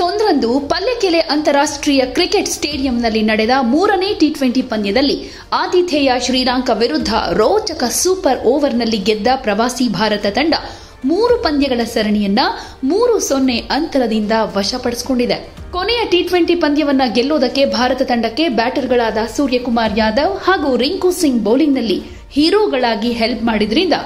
ಒಂದರಂದು ಪಲ್ಲೆಕೆಲೆ ಅಂತಾರಾಷ್ಟ್ರೀಯ ಕ್ರಿಕೆಟ್ ಸ್ಟೇಡಿಯಂನಲ್ಲಿ ನಡೆದ ಮೂರನೇ ಟಿ ಟ್ವೆಂಟಿ ಪಂದ್ಯದಲ್ಲಿ ಆತಿಥೇಯ ಶ್ರೀಲಂಕಾ ವಿರುದ್ಧ ರೋಚಕ ಸೂಪರ್ ಓವರ್ನಲ್ಲಿ ಗೆದ್ದ ಪ್ರವಾಸಿ ಭಾರತ ತಂಡ ಮೂರು ಪಂದ್ಯಗಳ ಸರಣಿಯನ್ನ ಮೂರು ಸೊನ್ನೆ ಅಂತರದಿಂದ ವಶಪಡಿಸಿಕೊಂಡಿದೆ ಕೊನೆಯ ಟಿ ಟ್ವೆಂಟಿ ಪಂದ್ಯವನ್ನ ಗೆಲ್ಲೋದಕ್ಕೆ ಭಾರತ ತಂಡಕ್ಕೆ ಬ್ಯಾಟರ್ಗಳಾದ ಸೂರ್ಯಕುಮಾರ್ ಯಾದವ್ ಹಾಗೂ ರಿಂಕು ಸಿಂಗ್ ಬೌಲಿಂಗ್ನಲ್ಲಿ ಹೀರೋಗಳಾಗಿ ಹೆಲ್ಪ್ ಮಾಡಿದ್ರಿಂದ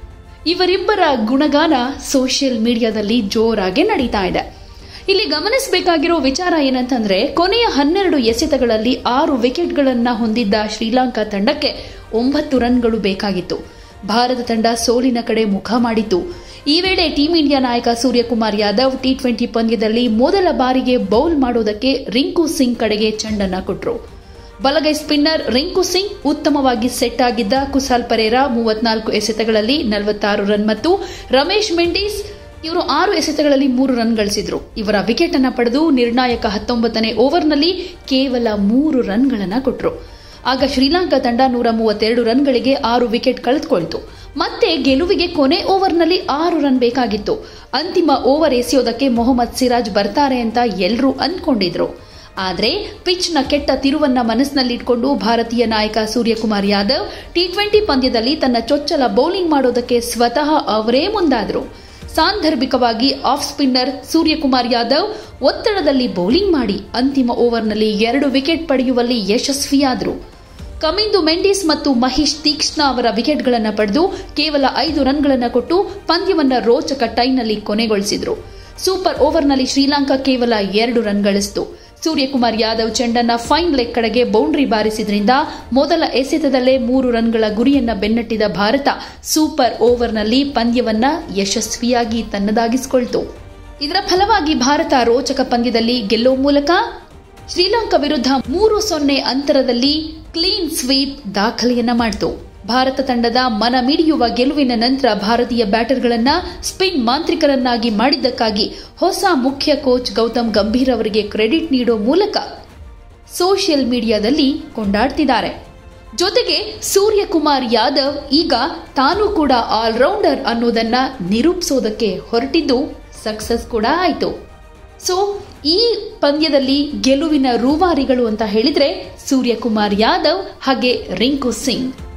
ಇವರಿಬ್ಬರ ಗುಣಗಾನ ಸೋಷಿಯಲ್ ಮೀಡಿಯಾದಲ್ಲಿ ಜೋರಾಗಿ ನಡೀತಾ ಇದೆ ಇಲ್ಲಿ ಗಮನಿಸಬೇಕಾಗಿರೋ ವಿಚಾರ ಏನಂತಂದ್ರೆ ಕೊನೆಯ ಹನ್ನೆರಡು ಎಸೆತಗಳಲ್ಲಿ ಆರು ವಿಕೆಟ್ಗಳನ್ನ ಹೊಂದಿದ್ದ ಶ್ರೀಲಂಕಾ ತಂಡಕ್ಕೆ ಒಂಬತ್ತು ರನ್ಗಳು ಬೇಕಾಗಿತ್ತು ಭಾರತ ತಂಡ ಸೋಲಿನ ಕಡೆ ಮುಖ ಮಾಡಿತ್ತು ಈ ವೇಳೆ ಟೀಂ ಇಂಡಿಯಾ ನಾಯಕ ಸೂರ್ಯಕುಮಾರ್ ಯಾದವ್ ಟಿ ಟ್ವೆಂಟಿ ಪಂದ್ಯದಲ್ಲಿ ಮೊದಲ ಬಾರಿಗೆ ಬೌಲ್ ಮಾಡೋದಕ್ಕೆ ರಿಂಕು ಸಿಂಗ್ ಕಡೆಗೆ ಚೆಂಡನ್ನ ಕೊಟ್ರು ಬಲಗೈ ಸ್ಪಿನ್ನರ್ ರಿಂಕು ಸಿಂಗ್ ಉತ್ತಮವಾಗಿ ಸೆಟ್ ಆಗಿದ್ದ ಕುಸಾಲ್ ಪರೇರಾ ಮೂವತ್ನಾಲ್ಕು ಎಸೆತಗಳಲ್ಲಿ ನಲವತ್ತಾರು ರನ್ ಮತ್ತು ರಮೇಶ್ ಮೆಂಡೀಸ್ ಇವರು ಆರು ಎಸೆತಗಳಲ್ಲಿ ಮೂರು ರನ್ ಗಳಿಸಿದ್ರು ಇವರ ವಿಕೆಟ್ ಅನ್ನ ಪಡೆದು ನಿರ್ಣಾಯಕ ಹತ್ತೊಂಬತ್ತನೇ ಓವರ್ನಲ್ಲಿ ಕೇವಲ ಮೂರು ರನ್ಗಳನ್ನ ಕೊಟ್ಟರು ಆಗ ಶ್ರೀಲಂಕಾ ತಂಡ ನೂರ ಮೂವತ್ತೆರಡು ರನ್ಗಳಿಗೆ ಆರು ವಿಕೆಟ್ ಕಳೆದುಕೊಳ್ತು ಮತ್ತೆ ಗೆಲುವಿಗೆ ಕೊನೆ ಓವರ್ನಲ್ಲಿ ಆರು ರನ್ ಬೇಕಾಗಿತ್ತು ಅಂತಿಮ ಓವರ್ ಎಸೆಯೋದಕ್ಕೆ ಮೊಹಮ್ಮದ್ ಸಿರಾಜ್ ಬರ್ತಾರೆ ಅಂತ ಎಲ್ಲರೂ ಅಂದ್ಕೊಂಡಿದ್ರು ಆದರೆ ಪಿಚ್ನ ಕೆಟ್ಟ ತಿರುವನ್ನ ಮನಸ್ಸಿನಲ್ಲಿಟ್ಕೊಂಡು ಭಾರತೀಯ ನಾಯಕ ಸೂರ್ಯಕುಮಾರ್ ಯಾದವ್ ಟಿ ಟ್ವೆಂಟಿ ಪಂದ್ಯದಲ್ಲಿ ತನ್ನ ಚೊಚ್ಚಲ ಬೌಲಿಂಗ್ ಮಾಡೋದಕ್ಕೆ ಸ್ವತಃ ಅವರೇ ಮುಂದಾದರು ಸಾಂದರ್ಭಿಕವಾಗಿ ಆಫ್ ಸ್ಪಿನ್ನರ್ ಸೂರ್ಯಕುಮಾರ್ ಯಾದವ್ ಒತ್ತಡದಲ್ಲಿ ಬೌಲಿಂಗ್ ಮಾಡಿ ಅಂತಿಮ ಓವರ್ನಲ್ಲಿ ಎರಡು ವಿಕೆಟ್ ಪಡೆಯುವಲ್ಲಿ ಯಶಸ್ವಿಯಾದರು ಕಮಿಂದು ಮೆಂಡಿಸ್ ಮತ್ತು ಮಹೇಶ್ ತೀಕ್ಷ್ಣ ಅವರ ವಿಕೆಟ್ಗಳನ್ನು ಪಡೆದು ಕೇವಲ ಐದು ರನ್ಗಳನ್ನು ಕೊಟ್ಟು ಪಂದ್ಯವನ್ನ ರೋಚಕ ಟೈನಲ್ಲಿ ಕೊನೆಗೊಳಿಸಿದ್ರು ಸೂಪರ್ ಓವರ್ನಲ್ಲಿ ಶ್ರೀಲಂಕಾ ಕೇವಲ ಎರಡು ರನ್ ಗಳಿಸಿತು ಸೂರ್ಯಕುಮಾರ್ ಯಾದವ್ ಚೆಂಡನ್ನ ಫೈನ್ ಲೆಗ್ ಕಡೆಗೆ ಬೌಂಡ್ರಿ ಬಾರಿಸಿದ್ರಿಂದ ಮೊದಲ ಎಸೆತದಲ್ಲೇ ಮೂರು ರನ್ಗಳ ಗುರಿಯನ್ನ ಬೆನ್ನಟ್ಟಿದ ಭಾರತ ಸೂಪರ್ ಓವರ್ನಲ್ಲಿ ಪಂದ್ಯವನ್ನ ಯಶಸ್ವಿಯಾಗಿ ತನ್ನದಾಗಿಸಿಕೊಳ್ತು ಇದರ ಫಲವಾಗಿ ಭಾರತ ರೋಚಕ ಪಂದ್ಯದಲ್ಲಿ ಗೆಲ್ಲುವ ಮೂಲಕ ಶ್ರೀಲಂಕಾ ವಿರುದ್ಧ ಮೂರು ಸೊನ್ನೆ ಅಂತರದಲ್ಲಿ ಕ್ಲೀನ್ ಸ್ವೀಪ್ ದಾಖಲೆಯನ್ನ ಮಾಡಿತು ಭಾರತ ತಂಡದ ಮನ ಮಿಡಿಯುವ ಗೆಲುವಿನ ನಂತರ ಭಾರತೀಯ ಬ್ಯಾಟರ್ಗಳನ್ನ ಸ್ಪಿನ್ ಮಾಂತ್ರಿಕರನ್ನಾಗಿ ಮಾಡಿದ್ದಕ್ಕಾಗಿ ಹೊಸ ಮುಖ್ಯ ಕೋಚ್ ಗೌತಮ್ ಗಂಭೀರ್ ಅವರಿಗೆ ಕ್ರೆಡಿಟ್ ನೀಡೋ ಮೂಲಕ ಸೋಷಿಯಲ್ ಮೀಡಿಯಾದಲ್ಲಿ ಕೊಂಡಾಡ್ತಿದ್ದಾರೆ ಜೊತೆಗೆ ಸೂರ್ಯಕುಮಾರ್ ಯಾದವ್ ಈಗ ತಾನು ಕೂಡ ಆಲ್ರೌಂಡರ್ ಅನ್ನೋದನ್ನ ನಿರೂಪಿಸೋದಕ್ಕೆ ಹೊರಟಿದ್ದು ಸಕ್ಸಸ್ ಕೂಡ ಆಯಿತು ಸೊ ಈ ಪಂದ್ಯದಲ್ಲಿ ಗೆಲುವಿನ ರೂವಾರಿಗಳು ಅಂತ ಹೇಳಿದ್ರೆ ಸೂರ್ಯಕುಮಾರ್ ಯಾದವ್ ಹಾಗೆ ರಿಂಕು ಸಿಂಗ್